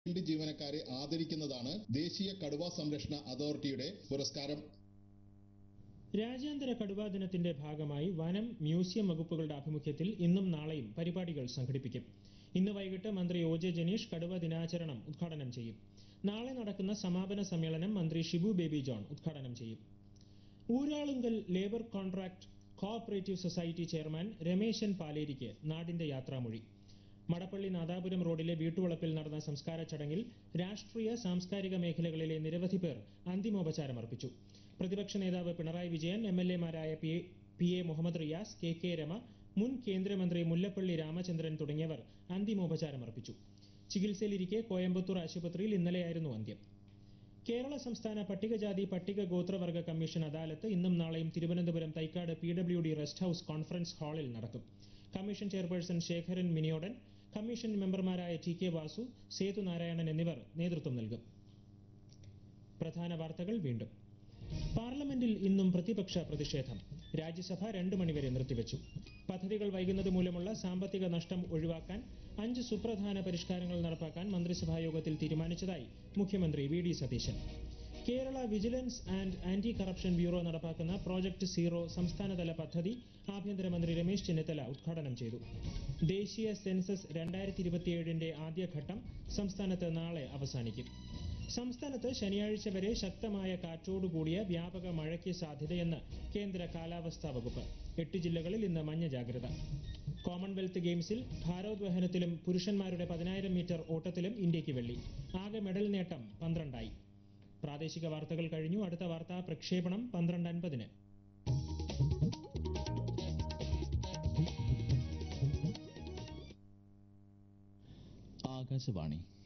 field ജീവനക്കാരെ ആദരിക്കുന്നതാണ് ദേശീയ കടുവ സംരക്ഷണ അതോറിറ്റിയുടെ പുരസ്കാരം രാജ്യാന്തര കടുവാ ദിനത്തിന്റെ ഭാഗമായി വനം മ്യൂസിയം വകുപ്പുകളുടെ ആഭിമുഖ്യത്തിൽ ഇന്നും നാളെയും പരിപാടികൾ സംഘടിപ്പിക്കും ഇന്ന് വൈകിട്ട് മന്ത്രി ഒ ജെ ജനീഷ് കടുവ ദിനാചരണം ഉദ്ഘാടനം ചെയ്യും നാളെ നടക്കുന്ന സമാപന സമ്മേളനം മന്ത്രി ഷിബു ബേബി ജോൺ ഉദ്ഘാടനം ചെയ്യും Uralungal labour contract cooperative society chairman Rameshan പാലേരിക്ക് നാടിന്റെ യാത്രാമൊഴി മടപ്പള്ളി നാദാപുരം റോഡിലെ വീട്ടുവളപ്പിൽ നടന്ന സംസ്കാര ചടങ്ങിൽ രാഷ്ട്രീയ സാംസ്കാരിക മേഖലകളിലെ നിരവധി പേർ അന്തിമോപചാരം അർപ്പിച്ചു പ്രതിപക്ഷ നേതാവ് പിണറായി വിജയൻ എം എൽ എമാരായ P A- P A Muhammad Riyas K K Rema മുൻ കേന്ദ്രമന്ത്രി മുല്ലപ്പള്ളി രാമചന്ദ്രൻ തുടങ്ങിയവർ അന്തിമോപചാരം അർപ്പിച്ചു ചികിത്സയിലിരിക്കെ കോയമ്പത്തൂർ ആശുപത്രിയിൽ ഇന്നലെയായിരുന്നു അന്ത്യം കേരള സംസ്ഥാന പട്ടികജാതി പട്ടിക ഗോത്രവർഗ കമ്മീഷൻ അദാലത്ത് ഇന്നും നാളെയും Thiruvananthapuram Thycaud P W D rest house conference ഹാളിൽ നടക്കും commission chairperson Sekharan Miniyodan commission മെമ്പർമാരായ ടി കെ വാസു സേതു നാരായണൻ എന്നിവർ നേതൃത്വം നൽകും പ്രധാന വാർത്തകൾ വീണ്ടും പാർലമെന്റിൽ ഇന്നും പ്രതിപക്ഷ പ്രതിഷേധം രാജ്യസഭ രണ്ടു മണിവരെ നിർത്തിവെച്ചു പദ്ധതികൾ വൈകുന്നത് മൂലമുള്ള സാമ്പത്തിക നഷ്ടം ഒഴിവാക്കാൻ അഞ്ച് സുപ്രധാന പരിഷ്കാരങ്ങൾ നടപ്പാക്കാൻ മന്ത്രിസഭാ യോഗത്തിൽ തീരുമാനിച്ചതായി മുഖ്യമന്ത്രി V D Satheesan Kerala vigilance and anti corruption bureau നടപ്പാക്കുന്ന പ്രോജക്ട് സീറോ സംസ്ഥാനതല പദ്ധതി ആഭ്യന്തരമന്ത്രി രമേശ് ചെന്നിത്തല ഉദ്ഘാടനം ചെയ്തു ദേശീയ സെൻസസ് രണ്ടായിരത്തി ഇരുപത്തിയേഴിന്റെ ആദ്യഘട്ടം സംസ്ഥാനത്ത് നാളെ അവസാനിക്കും സംസ്ഥാനത്ത് ശനിയാഴ്ച വരെ ശക്തമായ കാറ്റോടുകൂടിയ വ്യാപക മഴയ്ക്ക് സാധ്യതയെന്ന് കേന്ദ്ര കാലാവസ്ഥാ വകുപ്പ് എട്ട് ജില്ലകളിൽ ഇന്ന് മഞ്ഞ ജാഗ്രത കോമൺവെൽത്ത് ഗെയിംസിൽ ഭാരോദ്വഹനത്തിലും പുരുഷന്മാരുടെ പതിനായിരം മീറ്റർ ഓട്ടത്തിലും ഇന്ത്യക്ക് വെള്ളി ആകെ മെഡൽ നേട്ടം പന്ത്രണ്ടായി പ്രാദേശിക വാർത്തകൾ കഴിഞ്ഞു അടുത്ത വാർത്താ പ്രക്ഷേപണം പന്ത്രണ്ട് അൻപതിന് ആകാശവാണി